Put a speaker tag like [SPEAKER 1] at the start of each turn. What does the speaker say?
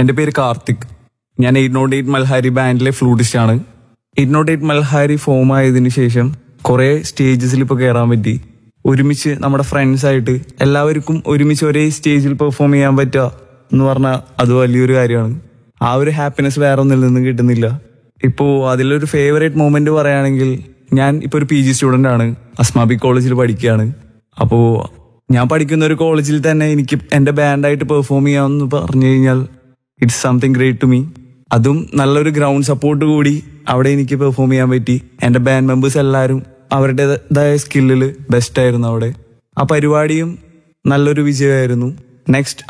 [SPEAKER 1] എൻ്റെ പേര് കാർത്തിക് ഞാൻ എയ്റ്റ് നോട്ട് എയ്റ്റ് മൽഹാരി ബാൻഡിലെ ഫ്ലൂട്ടിസ്റ്റ് ആണ് eight note eight Malhari form ആയതിനു ശേഷം കുറെ സ്റ്റേജസിൽ ഇപ്പോൾ കയറാൻ പറ്റി ഒരുമിച്ച് നമ്മുടെ ഫ്രണ്ട്സ് ആയിട്ട് എല്ലാവർക്കും ഒരുമിച്ച് ഒരേ സ്റ്റേജിൽ പെർഫോം ചെയ്യാൻ പറ്റുക എന്ന് പറഞ്ഞാൽ അത് വലിയൊരു കാര്യമാണ് ആ ഒരു ഹാപ്പിനെസ് വേറെ ഒന്നിൽ നിന്നും കിട്ടുന്നില്ല ഇപ്പോൾ അതിലൊരു ഫേവറേറ്റ് മൊമെന്റ് പറയുകയാണെങ്കിൽ ഞാൻ ഇപ്പോൾ ഒരു പി ജി സ്റ്റുഡൻ്റ് ആണ് അസ്മാബി കോളേജിൽ പഠിക്കുകയാണ് അപ്പോൾ ഞാൻ പഠിക്കുന്ന ഒരു കോളേജിൽ തന്നെ എനിക്ക് എൻ്റെ ബാൻഡായിട്ട് പെർഫോം ചെയ്യാമെന്ന് പറഞ്ഞു കഴിഞ്ഞാൽ it's something great to me അതും നല്ലൊരു ഗ്രൗണ്ട് സപ്പോർട്ട് കൂടി അവിടെ എനിക്ക് പെർഫോം ചെയ്യാൻ പറ്റി എൻ്റെ ബാൻഡ് മെമ്പേഴ്സ് എല്ലാവരും അവരുടേതായ സ്കില്ലിൽ ബെസ്റ്റ് ആയിരുന്നു അവിടെ ആ പരിപാടിയും നല്ലൊരു വിജയമായിരുന്നു നെക്സ്റ്റ്